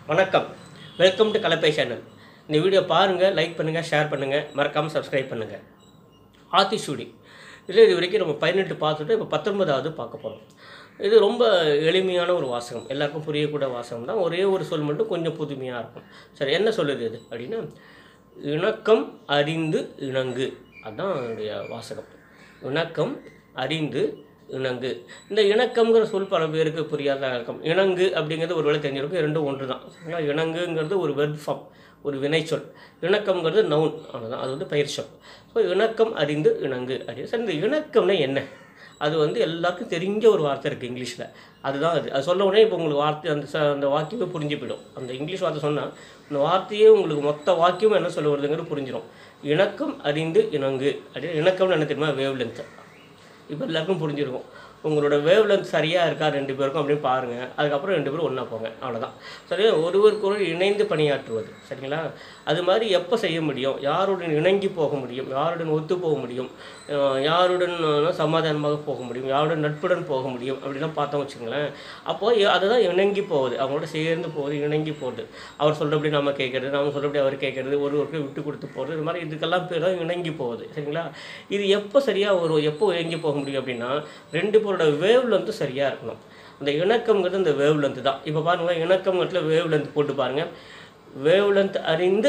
வணக்கம் welcome to Kalappai channel இந்த video பாருங்கள் லைக் பண்ணுங்கள் ஷேர் பண்ணுங்கள் மறக்காமல் சப்ஸ்கிரைப் பண்ணுங்கள் ஆத்திசூடி இதில் இது வரைக்கும் நம்ம பதினெட்டு பார்த்துட்டு இப்போ பத்தொன்பதாவது பார்க்க போகிறோம் இது ரொம்ப எளிமையான ஒரு வாசகம் எல்லாருக்கும் புரியக்கூடிய வாசகம் தான் ஒரே ஒரு சொல் மட்டும் கொஞ்சம் புதுமையாக இருக்கும் சரி என்ன சொல்லுது இது அப்படின்னா இணக்கம் அறிந்து இணங்கு அதுதான் என்னுடைய வாசகம் இணக்கம் அறிந்து இணங்கு இந்த இணக்கம்ங்கிற சொல் பல பேருக்கு புரியாத இருக்கும் இணங்கு அப்படிங்கிறது ஒரு வேளை தெரிஞ்சிருக்கும் ரெண்டும் ஒன்று தான் சரிங்களா இணங்குங்கிறது ஒரு வெர்ப் ஃபார்ம் ஒரு வினைச்சொல் இணக்கம்ங்கிறது நவுன் அவ்வளோதான் அது வந்து பயிர் சொல் ஸோ இணக்கம் அறிந்து இணங்கு அப்படின்னு சரி இந்த இணக்கம்னா என்ன அது வந்து எல்லாருக்கும் தெரிஞ்ச ஒரு வார்த்தை இருக்குது இங்கிலீஷில் அதுதான் அது அது சொல்ல உடனே இப்போ உங்களுக்கு வார்த்தை அந்த ச அந்த வாக்கியமே புரிஞ்சு போயிடும் அந்த இங்கிலீஷ் வார்த்தை சொன்னால் அந்த வார்த்தையே உங்களுக்கு மொத்த வாக்கியம் என்ன சொல்ல வருதுங்கிறது புரிஞ்சிடும் இணக்கம் அறிந்து இணங்கு அப்படின்னு இணக்கம்னு என்ன தெரியுமா வேவ் லென்த்து இப்போ எல்லாருக்கும் புரிஞ்சிருக்கும் உங்களோட வேவ் லென்த் சரியாக இருக்கா ரெண்டு பேருக்கும் அப்படின்னு பாருங்கள் அதுக்கப்புறம் ரெண்டு பேரும் ஒன்றா போங்க அவ்வளோதான் சரியா ஒருவருக்கு ஒருவர் இணைந்து பணியாற்றுவது சரிங்களா அது மாதிரி எப்போ செய்ய முடியும் யாருடன் இணங்கி போக முடியும் யாருடன் ஒத்து போக முடியும் அஹ் யாருடன் அஹ், சமாதானமாக போக முடியும் யாருடன் நட்புடன் போக முடியும் அப்படிலாம் பார்த்தோம் வச்சுங்களேன் அப்போது அதுதான் இணங்கி போகுது அவங்களோட சேர்ந்து போகுது இணங்கி போகுது அவர் சொல்கிறபடி நம்ம கேட்குறது நம்ம சொல்கிறபடி அவர் கேட்குறது ஒருவருக்கு விட்டு கொடுத்து போகிறது இது மாதிரி இதுக்கெல்லாம் பேர் தான் இணங்கி போகுது சரிங்களா இது எப்போ சரியாக வரும் எப்போ இணங்கி போக முடியும் அப்படின்னா ரெண்டு பேரோட வேவ் லென்த்து சரியாக இருக்கணும் அந்த இணக்கம்ங்கிறது இந்த வேவ் லென்த்து தான் இப்போ பாருங்கள் இணக்கம்ங்கிறதுல வேவ் லென்த் போட்டு பாருங்கள் வேவ் லென்த் அறிந்து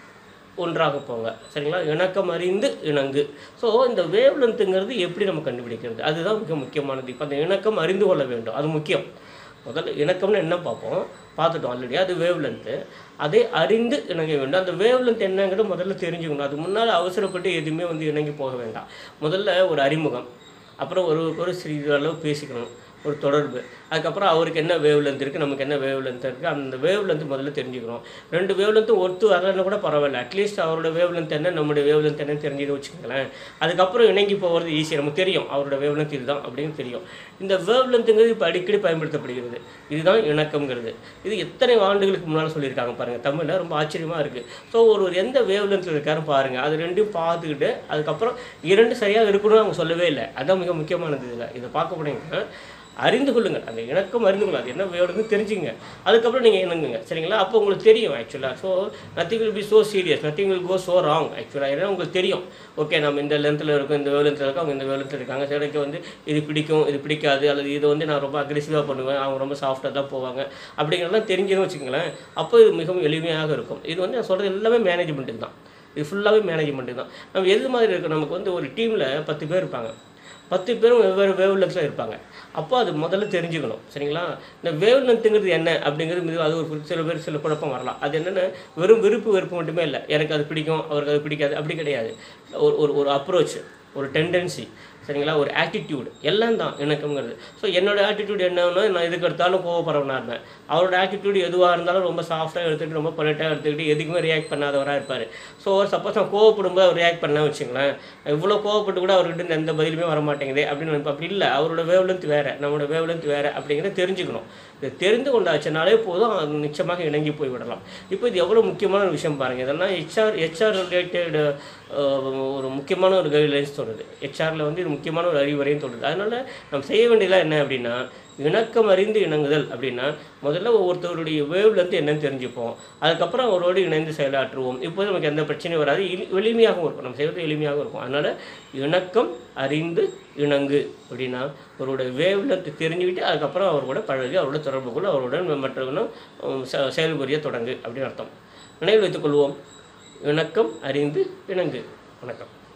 ஒன்றாக போங்க சரிங்களா இணக்கம் அறிந்து இணங்கு ஸோ இந்த வேவ் லென்த்துங்கிறது எப்படி நம்ம கண்டுபிடிக்கிறது அதுதான் மிக முக்கியமானது இப்போ அந்த இணக்கம் அறிந்து கொள்ள வேண்டும் அது முக்கியம் முதல்ல இணக்கம்னு என்ன பார்ப்போம் பார்த்துட்டோம் ஆல்ரெடி அது வேவ் லென்த்து அதை அறிந்து இணங்க வேண்டும் அந்த வேவ் லென்த் என்னங்கிறது முதல்ல தெரிஞ்சுக்கணும் அது முன்னால் அவசரப்பட்டு எதுவுமே வந்து இணங்கி போக வேண்டாம் முதல்ல ஒரு அறிமுகம் அப்புறம் ஒரு ஒரு சிறிதளவு பேசிக்கணும் ஒரு தொடர்பு அதுக்கப்புறம் அவருக்கு என்ன வேவ் லென்த் இருக்குது நமக்கு என்ன வேவ் லென்த் இருக்குது அந்த வேவ் லென்த் முதல்ல தெரிஞ்சுக்கணும் ரெண்டு வேவ் லென்த்தும் ஒத்து வரலன்னு கூட பரவாயில்ல அட்லீஸ்ட் அவரோட வேவ் லென்த் என்ன நம்மளுடைய வேவ் லென்த் என்னன்னு தெரிஞ்சுன்னு வச்சுக்கோங்களேன் அதுக்கப்புறம் இணங்கி போகிறது ஈஸி நமக்கு தெரியும் அவரோட வேவ் லென்த் இதுதான் அப்படின்னு தெரியும் இந்த வேவ் லென்த்துங்கிறது இப்போ அடிக்கடி பயன்படுத்தப்படுகிறது இதுதான் இணக்கம்ங்கிறது இது எத்தனை ஆண்டுகளுக்கு முன்னால் சொல்லியிருக்காங்க பாருங்கள் தமிழில் ரொம்ப ஆச்சரியமாக இருக்குது ஸோ ஒரு எந்த வேவ் லென்த்தில் இருக்காருன்னு பாருங்கள் அது ரெண்டையும் பார்த்துக்கிட்டு அதுக்கப்புறம் இரண்டு சரியாக இருக்கணும்னு அவங்க சொல்லவே இல்லை அதான் மிக முக்கியமானது இதில் இதை பார்க்க போனீங்கன்னா அறிந்து கொள்ளுங்கள் அந்த இணக்கம் அறிந்து கொள்ளுங்கள் அது என்ன வேணும்னு தெரிஞ்சுங்க அதுக்கப்புறம் நீங்கள் இணங்குங்க சரிங்களா அப்போ உங்களுக்கு தெரியும் ஆக்சுவலாக so nothing will be so serious nothing will go so wrong ஆக்சுவலாக ஏன்னா உங்களுக்கு தெரியும் ஓகே நம்ம இந்த லென்த்தில் இருக்கோம் இந்த வேவ் லென்த்தில் இருக்கோம் அவங்க இந்த வேவ் லென்த்தில் இருக்காங்க சரி எனக்கு வந்து இது பிடிக்கும் இது பிடிக்காது அல்லது இது வந்து நான் ரொம்ப அக்ரெசிவாக பண்ணுவேன் அவங்க ரொம்ப சாஃப்டாக தான் போவாங்க அப்படிங்கிறதெல்லாம் தெரிஞ்சுன்னு வச்சுக்கோங்களேன் அப்போ இது மிகவும் எளிமையாக இருக்கும் இது வந்து நான் சொல்கிறது எல்லாமே மேனேஜ்மெண்ட்டுக்கு தான் இது ஃபுல்லாகவே மேனேஜ்மெண்ட்டு தான் நம்ம எது மாதிரி இருக்கும் நமக்கு வந்து ஒரு டீமில் பத்து பேர் இருப்பாங்க பத்து பேரும் வெவ்வேறு வேவ் லென்த்தில் இருப்பாங்க அப்போ அது முதல்ல தெரிஞ்சுக்கணும் சரிங்களா இந்த வேவ் லென்த்துங்கிறது என்ன அப்படிங்கிறது மிக அது ஒரு சில பேர் சில குழப்பம் வரலாம் அது என்னென்ன வெறும் விருப்பு வெறுப்பு மட்டுமே இல்லை எனக்கு அது பிடிக்கும் அவருக்கு அது பிடிக்காது அப்படி கிடையாது ஒரு ஒரு ஒரு அப்ரோச் ஒரு டெண்டன்சி சரிங்களா ஒரு ஆட்டிடியூட் எல்லாம் தான் இணக்கம்ங்கிறது ஸோ என்னோட ஆட்டிடியூட் என்னன்னா நான் எதுக்கு எடுத்தாலும் கோவப்படுறவனா இருப்பேன் அவரோட ஆட்டிடியூட் எதுவாக இருந்தாலும் ரொம்ப சாஃப்டாக எடுத்துக்கிட்டு ரொம்ப பொலைட்டாக எடுத்துக்கிட்டு எதுக்குமே ரியாக்ட் பண்ணாதவராக இருப்பார் ஸோ சப்போஸ் நான் கோவப்படும்போது அவர் ரியாக்ட் பண்ண வச்சுங்களேன் இவ்வளோ கோவப்பட்டு கூட அவர்கிட்ட எந்த பதிலுமே வர மாட்டேங்குது அப்படின்னு நினைப்பேன் அப்படி இல்லை அவரோட வேவ்லென்த் வேறு நம்மளோட வேவ்லென்த் வேறு அப்படிங்கிறத தெரிஞ்சுக்கணும் இது தெரிந்து கொண்டாச்சுனாலே போதும் அது நிச்சயமாக இணங்கி போய் விடலாம் இப்போ இது எவ்வளோ முக்கியமான ஒரு விஷயம் பாருங்கள் இதெல்லாம் ஹெச்ஆர் ஹெச்ஆர் ரிலேட்டட் ஒரு முக்கியமான ஒரு கைட்லைன்ஸ் சொல்லுது ஹெச்ஆரில் வந்து இது முக்கியமான ஒரு அறிவுரையும் சொல்லுது அதனால் நம்ம செய்ய வேண்டியதெல்லாம் என்ன அப்படின்னா இணக்கம் அறிந்து இணங்குதல் அப்படின்னா முதல்ல ஒவ்வொருத்தருடைய வேவ்லேருந்து என்னன்னு தெரிஞ்சுப்போம் அதுக்கப்புறம் அவரோடு இணைந்து செயலாற்றுவோம் இப்போது நமக்கு எந்த பிரச்சனையும் வராது எளி எளிமையாகவும் இருக்கும் நம்ம செய்வது எளிமையாகவும் இருக்கும் அதனால் இணக்கம் அறிந்து இணங்கு அப்படின்னா அவரோட வேவ்லென்த் தெரிஞ்சுக்கிட்டு அதுக்கப்புறம் அவர் கூட பழகி அவரோட தொடர்பு கொள்ள அவருடன் மற்றவங்களும் செ- செயல்புரிய தொடங்கு அப்படின்னு அர்த்தம் நினைவில் வைத்துக்கொள்வோம் இணக்கம் அறிந்து இணங்கு வணக்கம்